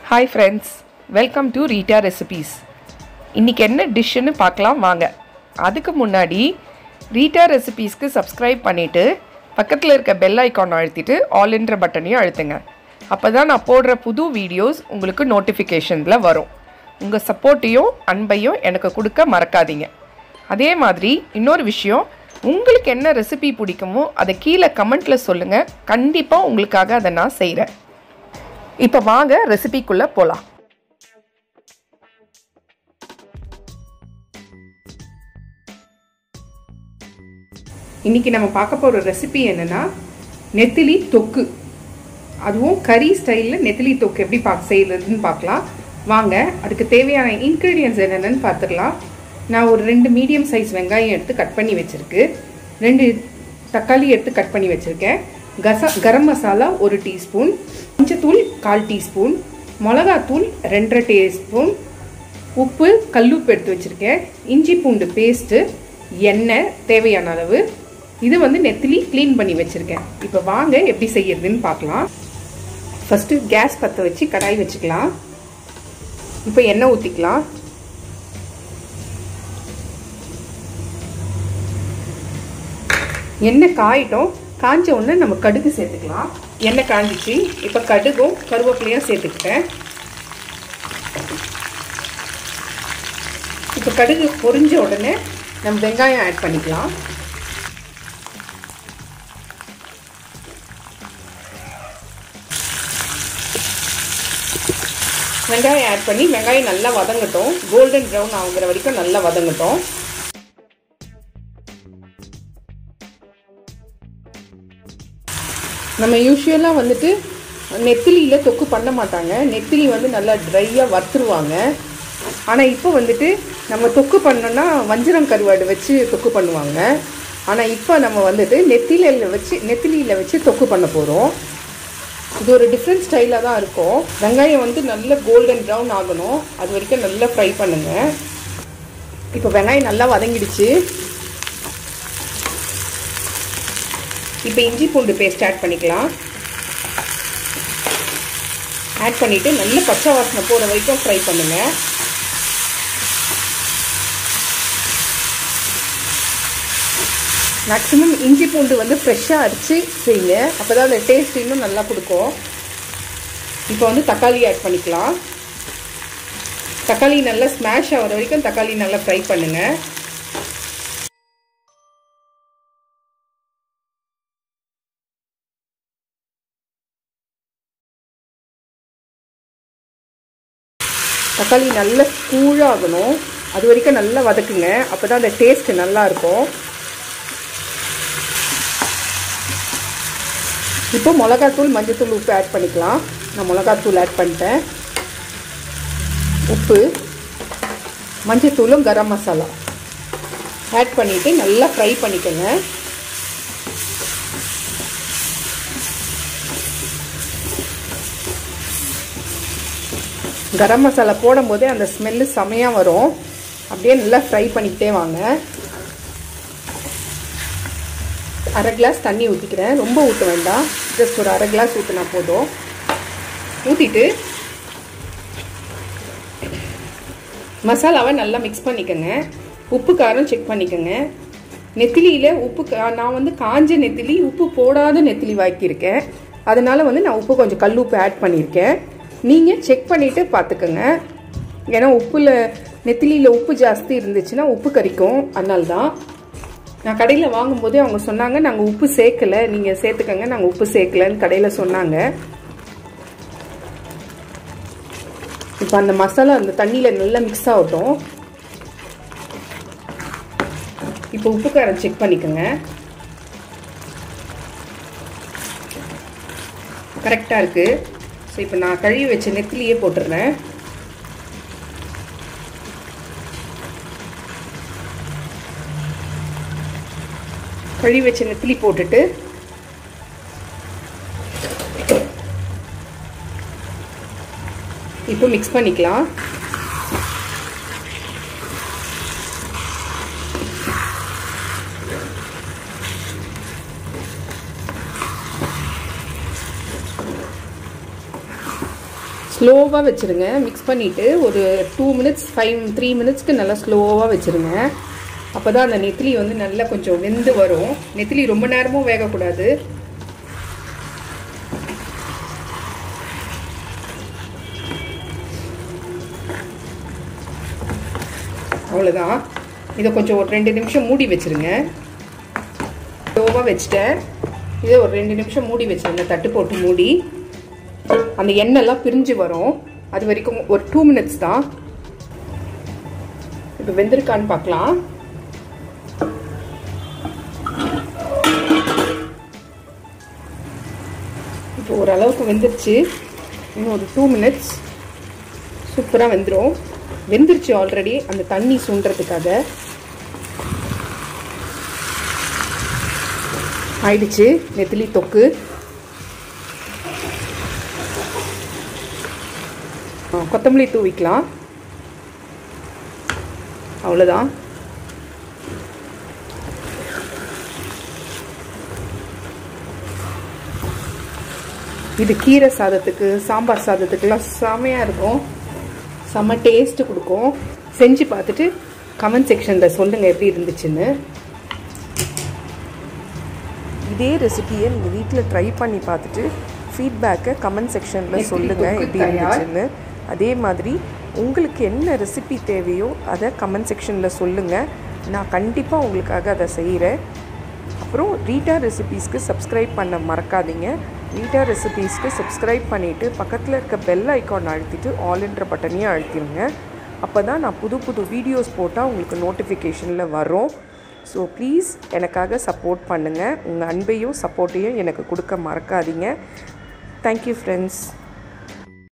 hi friends welcome to Rita recipes இன்றைக்கி என்ன டிஷ்ஷுன்னு பார்க்கலாம் வாங்க அதுக்கு முன்னாடி ரீட்டா ரெசிபீஸ்க்கு சப்ஸ்கிரைப் பண்ணிவிட்டு பக்கத்தில் இருக்க பெல் ஐக்கான் அழுத்திட்டு ஆல்ன்ற பட்டனையும் அழுத்துங்க அப்போ தான் நான் போடுற புது வீடியோஸ் உங்களுக்கு நோட்டிஃபிகேஷனில் வரும் உங்கள் சப்போர்ட்டையும் அன்பையும் எனக்கு கொடுக்க மறக்காதீங்க அதே மாதிரி இன்னொரு விஷயம் உங்களுக்கு என்ன ரெசிபி பிடிக்குமோ அதை கீழே கமெண்ட்டில் சொல்லுங்கள் கண்டிப்பாக உங்களுக்காக அதை நான் செய்கிறேன் இப்போ வாங்க ரெசிபிக்குள்ளே போகலாம் இன்றைக்கி நம்ம பார்க்க போகிற ரெசிபி என்னென்னா நெத்திலி தொக்கு அதுவும் கறி ஸ்டைலில் நெத்திலி தொக்கு எப்படி பா செய்கிறதுன்னு பார்க்கலாம் வாங்க அதுக்கு தேவையான இன்க்ரீடியன்ஸ் என்னென்னு பார்த்துக்கலாம் நான் ஒரு ரெண்டு மீடியம் சைஸ் வெங்காயம் எடுத்து கட் பண்ணி வச்சுருக்கு ரெண்டு தக்காளி எடுத்து கட் பண்ணி வச்சுருக்கேன் கச கரம் மசாலா ஒரு டீஸ்பூன் மஞ்சத்தூள் கால் டீஸ்பூன் மிளகாத்தூள் ரெண்டரை டீஸ்பூன் உப்பு கல்லுப்பு எடுத்து வச்சுருக்கேன் இஞ்சி பூண்டு பேஸ்ட்டு எண்ணெய் தேவையான அளவு இது வந்து நெத்திலி க்ளீன் பண்ணி வச்சுருக்கேன் இப்போ வாங்க எப்படி செய்யறதுன்னு பார்க்கலாம் ஃபஸ்ட்டு கேஸ் பற்ற வச்சு கடாய் வச்சுக்கலாம் இப்போ எண்ணெய் ஊற்றிக்கலாம் எண்ணெய் காயிட்டோம் காஞ்ச உடனே நம்ம கடுகு சேர்த்துக்கலாம் எண்ணெய் காஞ்சிச்சு இப்போ கடுகும் கருவேப்பிலையும் சேர்த்துக்கிட்டேன் இப்போ கடுகு பொரிஞ்ச உடனே நம்ம வெங்காயம் ஆட் பண்ணிக்கலாம் வெங்காயம் ஆட் பண்ணி வெங்காயம் நல்லா வதங்கட்டும் கோல்டன் ப்ரௌன் ஆகுற வரைக்கும் நல்லா வதங்கட்டும் நம்ம யூஸ்வலாக வந்துட்டு நெத்திலியில் தொக்கு பண்ண மாட்டாங்க நெத்திலி வந்து நல்லா ட்ரையாக வறுத்துருவாங்க ஆனால் இப்போ வந்துட்டு நம்ம தொக்கு பண்ணோன்னா வஞ்சிரம் கருவாடு வச்சு தொக்கு பண்ணுவாங்க ஆனால் இப்போ நம்ம வந்துட்டு நெத்திலியில் வச்சு நெத்திலியில் வச்சு தொக்கு பண்ண போகிறோம் இது ஒரு டிஃப்ரெண்ட் ஸ்டைலாக தான் இருக்கும் வெங்காயம் வந்து நல்ல கோல்டன் ப்ரௌன் ஆகணும் அது வரைக்கும் நல்லா ஃப்ரை பண்ணுங்கள் இப்போ வெங்காயம் நல்லா வதங்கிடுச்சு இப்போ இஞ்சி பூண்டு பேஸ்ட் ஆட் பண்ணிக்கலாம் ஆட் பண்ணிவிட்டு நல்ல பச்சை வாசனை போகிற வரைக்கும் ஃப்ரை பண்ணுங்கள் மேக்ஸிமம் இஞ்சி பூண்டு வந்து ஃப்ரெஷ்ஷாக அரிச்சு செய்யுங்க அப்போ தான் அந்த டேஸ்ட் இன்னும் நல்லா கொடுக்கும் இப்போ வந்து தக்காளி ஆட் பண்ணிக்கலாம் தக்காளி நல்லா ஸ்மாஷ் ஆகிற வரைக்கும் தக்காளி நல்லா ஃப்ரை பண்ணுங்கள் தக்காளி நல்லா கூழாகணும் அது வரைக்கும் நல்லா வதக்குங்க அப்போ தான் அந்த டேஸ்ட் நல்லா இருக்கும் இப்போ மிளகாத்தூள் மஞ்சத்தூள் உப்பு ஆட் பண்ணிக்கலாம் நான் மிளகாத்தூள் ஆட் பண்ணிட்டேன் உப்பு மஞ்சத்தூளும் கரம் மசாலா ஆட் பண்ணிவிட்டு நல்லா ஃப்ரை பண்ணிக்கோங்க கரம் மசாலா போடும் போதே அந்த ஸ்மெல்லு செமையாக வரும் அப்படியே நல்லா ஃப்ரை பண்ணிக்கிட்டே வாங்க அரை கிளாஸ் தண்ணி ஊற்றிக்கிறேன் ரொம்ப ஊற்ற வேண்டாம் ஜஸ்ட் ஒரு அரை கிளாஸ் ஊற்றினா போதும் ஊற்றிட்டு மசாலாவை நல்லா மிக்ஸ் பண்ணிக்கோங்க உப்பு காரம் செக் பண்ணிக்கோங்க நெத்திலியில் உப்பு நான் வந்து காஞ்ச நெத்திலி உப்பு போடாத நெத்திலி வாக்கியிருக்கேன் அதனால் வந்து நான் உப்பு கொஞ்சம் கல் உப்பு ஆட் பண்ணியிருக்கேன் நீங்கள் செக் பண்ணிவிட்டு பார்த்துக்கோங்க ஏன்னா உப்பில் நெத்திலியில் உப்பு ஜாஸ்தி இருந்துச்சுன்னா உப்பு கறிக்கும் அதனால தான் நான் கடையில் வாங்கும்போதே அவங்க சொன்னாங்க நாங்கள் உப்பு சேர்க்கலை நீங்கள் சேர்த்துக்கங்க நாங்கள் உப்பு சேர்க்கலன்னு கடையில் சொன்னாங்க இப்போ அந்த மசாலா அந்த தண்ணியில் நல்லா மிக்ஸ் ஆகட்டும் இப்போ உப்பு காரம் செக் பண்ணிக்கோங்க கரெக்டாக இருக்குது ஸோ இப்போ நான் கழுவி வச்ச நெத்திலியே போட்டுடுறேன் கழுவி வச்ச நெத்திலி போட்டுட்டு இப்போ மிக்ஸ் பண்ணிக்கலாம் ஸ்லோவாக வச்சுருங்க மிக்ஸ் பண்ணிவிட்டு ஒரு டூ மினிட்ஸ் ஃபைவ் த்ரீ மினிட்ஸ்க்கு நல்லா ஸ்லோவாக வச்சுருங்க அப்போ தான் அந்த நெத்திலி வந்து நல்லா கொஞ்சம் வெந்து வரும் நெத்திலி ரொம்ப நேரமும் வேகக்கூடாது அவ்வளோதான் இதை கொஞ்சம் ஒரு ரெண்டு நிமிஷம் மூடி வச்சுருங்க ஸ்லோவாக வச்சுட்டேன் இதை ஒரு ரெண்டு நிமிஷம் மூடி வச்சுருங்க தட்டு போட்டு மூடி அந்த எண்ணெய்லாம் பிரிஞ்சு வரும் அது வரைக்கும் ஒரு டூ மினிட்ஸ் தான் இப்போ வெந்திருக்கான்னு பார்க்கலாம் இப்போ ஓரளவுக்கு வெந்துருச்சு இன்னும் ஒரு டூ மினிட்ஸ் சூப்பராக வெந்துடும் வெந்துருச்சு ஆல்ரெடி அந்த தண்ணி சுண்டுறதுக்காக ஆயிடுச்சு நெத்திலி தொக்கு கொத்தமல்லி தூவிக்கலாம் அவ்வளோதான் இது கீரை சாதத்துக்கு சாம்பார் சாதத்துக்குலாம் செமையாக இருக்கும் செம்ம டேஸ்ட்டு கொடுக்கும் செஞ்சு பார்த்துட்டு கமெண்ட் செக்ஷனில் சொல்லுங்கள் எப்படி இருந்துச்சுன்னு இதே ரெசிபியை நீங்கள் வீட்டில் ட்ரை பண்ணி பார்த்துட்டு ஃபீட்பேக்கை கமெண்ட் செக்ஷனில் சொல்லுங்கள் எப்படி இருந்துச்சுன்னு அதே மாதிரி உங்களுக்கு என்ன ரெசிபி தேவையோ அதை கமெண்ட் செக்ஷனில் சொல்லுங்கள் நான் கண்டிப்பாக உங்களுக்காக அதை செய்கிறேன் அப்புறம் ரீட்டா ரெசிபீஸ்க்கு சப்ஸ்கிரைப் பண்ண மறக்காதீங்க ரீட்டா ரெசிபீஸ்க்கு சப்ஸ்கிரைப் பண்ணிவிட்டு பக்கத்தில் இருக்க பெல் ஐக்கான் அழுத்திட்டு ஆல்ன்ற பட்டனையும் அழுத்திடுங்க அப்போ தான் நான் புது புது வீடியோஸ் போட்டால் உங்களுக்கு நோட்டிஃபிகேஷனில் வரும் ஸோ ப்ளீஸ் எனக்காக சப்போர்ட் பண்ணுங்கள் உங்கள் அன்பையும் சப்போர்ட்டையும் எனக்கு கொடுக்க மறக்காதீங்க தேங்க்யூ ஃப்ரெண்ட்ஸ்